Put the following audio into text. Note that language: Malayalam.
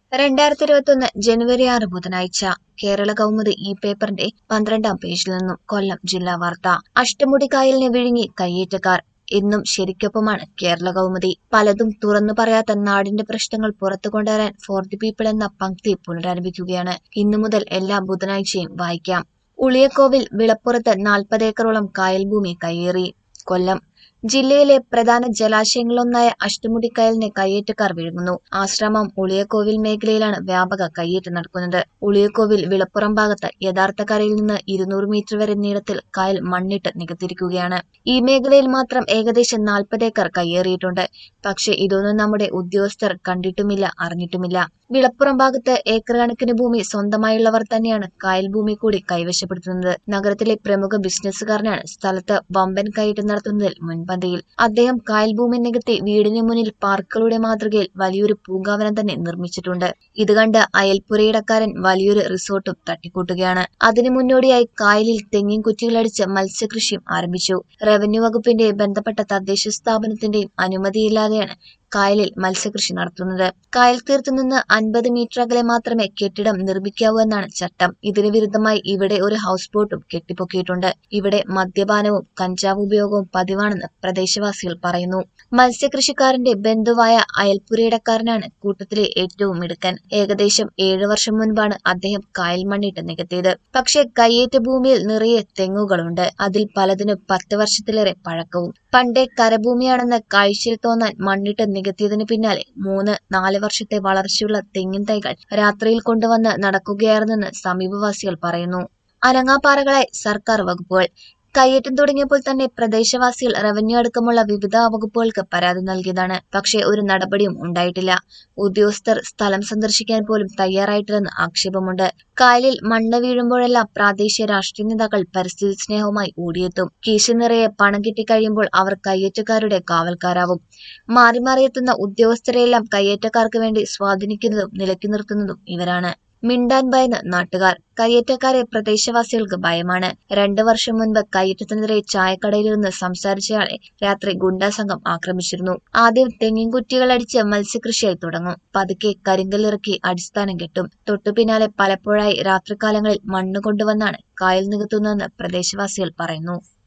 രണ്ടായിരത്തി ഇരുപത്തൊന്ന് ജനുവരി ആറ് ബുധനാഴ്ച കേരള കൗമുദി ഈ പേപ്പറിന്റെ പന്ത്രണ്ടാം പേജിൽ നിന്നും കൊല്ലം ജില്ലാ വാർത്ത അഷ്ടമുടിക്കായലിനെ വിഴുങ്ങി കയ്യേറ്റക്കാർ ഇന്നും ശരിക്കൊപ്പമാണ് കേരള കൗമുദി പലതും തുറന്നു പറയാത്ത നാടിന്റെ പ്രശ്നങ്ങൾ പുറത്തു കൊണ്ടുവരാൻ ഫോർ ദി പീപ്പിൾ എന്ന പങ്ക്തി പുനരാരംഭിക്കുകയാണ് ഇന്നു മുതൽ എല്ലാ ബുധനാഴ്ചയും വായിക്കാം ഉളിയക്കോവിൽ വിളപ്പുറത്ത് നാൽപ്പത് ഏക്കറോളം കായൽ ഭൂമി കയ്യേറി കൊല്ലം ജില്ലയിലെ പ്രധാന ജലാശയങ്ങളിലൊന്നായ അഷ്ടമുടിക്കായലിനെ കയ്യേറ്റക്കാർ വിഴുങ്ങുന്നു ആശ്രമം ഉളിയക്കോവിൽ മേഖലയിലാണ് വ്യാപക കയ്യേറ്റം നടക്കുന്നത് ഉളിയക്കോവിൽ വിളപ്പുറം ഭാഗത്ത് യഥാർത്ഥ കരയിൽ നിന്ന് ഇരുന്നൂറ് മീറ്റർ വരെ നീളത്തിൽ കായൽ മണ്ണിട്ട് നികത്തിരിക്കുകയാണ് ഈ മേഖലയിൽ മാത്രം ഏകദേശം നാൽപ്പത് ഏക്കർ കയ്യേറിയിട്ടുണ്ട് പക്ഷേ ഇതൊന്നും നമ്മുടെ ഉദ്യോഗസ്ഥർ കണ്ടിട്ടുമില്ല അറിഞ്ഞിട്ടുമില്ല വിളപ്പുറം ഭാഗത്ത് ഏക്കർ കണക്കിന് ഭൂമി സ്വന്തമായുള്ളവർ തന്നെയാണ് കായൽ ഭൂമി കൂടി കൈവശപ്പെടുത്തുന്നത് നഗരത്തിലെ പ്രമുഖ ബിസിനസ്സുകാരനാണ് സ്ഥലത്ത് വമ്പൻ കയറ്റം നടത്തുന്നതിൽ മുൻപന്തിയിൽ അദ്ദേഹം കായൽ ഭൂമി നികത്തി വീടിന് മുന്നിൽ പാർക്കുകളുടെ മാതൃകയിൽ വലിയൊരു പൂങ്കാവനം തന്നെ നിർമ്മിച്ചിട്ടുണ്ട് ഇത് കണ്ട് അയൽപ്പുരയിടക്കാരൻ വലിയൊരു റിസോർട്ടും തട്ടിക്കൂട്ടുകയാണ് അതിനു മുന്നോടിയായി കായലിൽ തെങ്ങിൻ കുറ്റികളടിച്ച് മത്സ്യകൃഷിയും ആരംഭിച്ചു റവന്യൂ വകുപ്പിന്റെ ബന്ധപ്പെട്ട തദ്ദേശ സ്ഥാപനത്തിന്റെയും അനുമതിയില്ലാതെയാണ് കായലിൽ മത്സ്യകൃഷി നടത്തുന്നത് കായൽ തീർത്തു നിന്ന് അൻപത് മീറ്റർ അകലെ മാത്രമേ കെട്ടിടം നിർമ്മിക്കാവൂ എന്നാണ് ചട്ടം ഇതിന് വിരുദ്ധമായി ഇവിടെ ഒരു ഹൗസ് ബോട്ടും കെട്ടിപ്പൊക്കിയിട്ടുണ്ട് ഇവിടെ മദ്യപാനവും കഞ്ചാവ് ഉപയോഗവും പതിവാണെന്ന് പ്രദേശവാസികൾ പറയുന്നു മത്സ്യകൃഷിക്കാരന്റെ ബന്ധുവായ അയൽപ്പുരയിടക്കാരനാണ് കൂട്ടത്തിലെ ഏറ്റവും മിടുക്കൻ ഏകദേശം ഏഴു വർഷം മുൻപാണ് അദ്ദേഹം കായൽ മണ്ണിട്ട് നികത്തിയത് പക്ഷേ കയ്യേറ്റ ഭൂമിയിൽ നിറയെ തെങ്ങുകളുണ്ട് അതിൽ പലതിനും പത്ത് വർഷത്തിലേറെ പഴക്കവും പണ്ടേ കരഭൂമിയാണെന്ന് കാഴ്ചയിൽ തോന്നാൻ മണ്ണിട്ട് നികത്തിയതിനു പിന്നാലെ മൂന്ന് നാല് വർഷത്തെ വളർച്ചയുള്ള തെങ്ങിൻ തൈകൾ രാത്രിയിൽ കൊണ്ടുവന്ന് നടക്കുകയായിരുന്നെന്ന് സമീപവാസികൾ പറയുന്നു അനങ്ങാപ്പാറകളായി സർക്കാർ വകുപ്പുകൾ കയ്യേറ്റം തുടങ്ങിയപ്പോൾ തന്നെ പ്രദേശവാസികൾ റവന്യൂ അടക്കമുള്ള വിവിധ വകുപ്പുകൾക്ക് പരാതി നൽകിയതാണ് പക്ഷേ ഒരു നടപടിയും ഉണ്ടായിട്ടില്ല ഉദ്യോഗസ്ഥർ സ്ഥലം സന്ദർശിക്കാൻ പോലും തയ്യാറായിട്ടില്ലെന്ന് ആക്ഷേപമുണ്ട് കായലിൽ മണ്ണ് വീഴുമ്പോഴെല്ലാം പ്രാദേശിക രാഷ്ട്രീയ നേതാക്കൾ പരിസ്ഥിതി സ്നേഹവുമായി ഓടിയെത്തും കീശ നിറയെ പണം കിട്ടിക്കഴിയുമ്പോൾ അവർ കയ്യേറ്റക്കാരുടെ കാവൽക്കാരാവും മാറി മാറിയെത്തുന്ന ഉദ്യോഗസ്ഥരെയെല്ലാം കയ്യേറ്റക്കാർക്ക് വേണ്ടി സ്വാധീനിക്കുന്നതും നിലയ്ക്ക് നിർത്തുന്നതും ഇവരാണ് മിണ്ടാൻ ഭയന്ന് നാട്ടുകാർ കയ്യേറ്റക്കാരെ പ്രദേശവാസികൾക്ക് ഭയമാണ് രണ്ടു വർഷം മുൻപ് കയ്യേറ്റത്തിനെതിരെ ചായക്കടയിലിരുന്ന് സംസാരിച്ചയാളെ രാത്രി ഗുണ്ടാ സംഘം ആക്രമിച്ചിരുന്നു ആദ്യം തെങ്ങിൻ കുറ്റികൾ അടിച്ച് മത്സ്യകൃഷിയായി തുടങ്ങും പതുക്കെ കരിങ്കല്ലിറക്കി അടിസ്ഥാനം കെട്ടും തൊട്ടു പിന്നാലെ പലപ്പോഴായി രാത്രികാലങ്ങളിൽ മണ്ണ് കൊണ്ടുവന്നാണ് കായൽ നികത്തുന്നതെന്ന് പ്രദേശവാസികൾ പറയുന്നു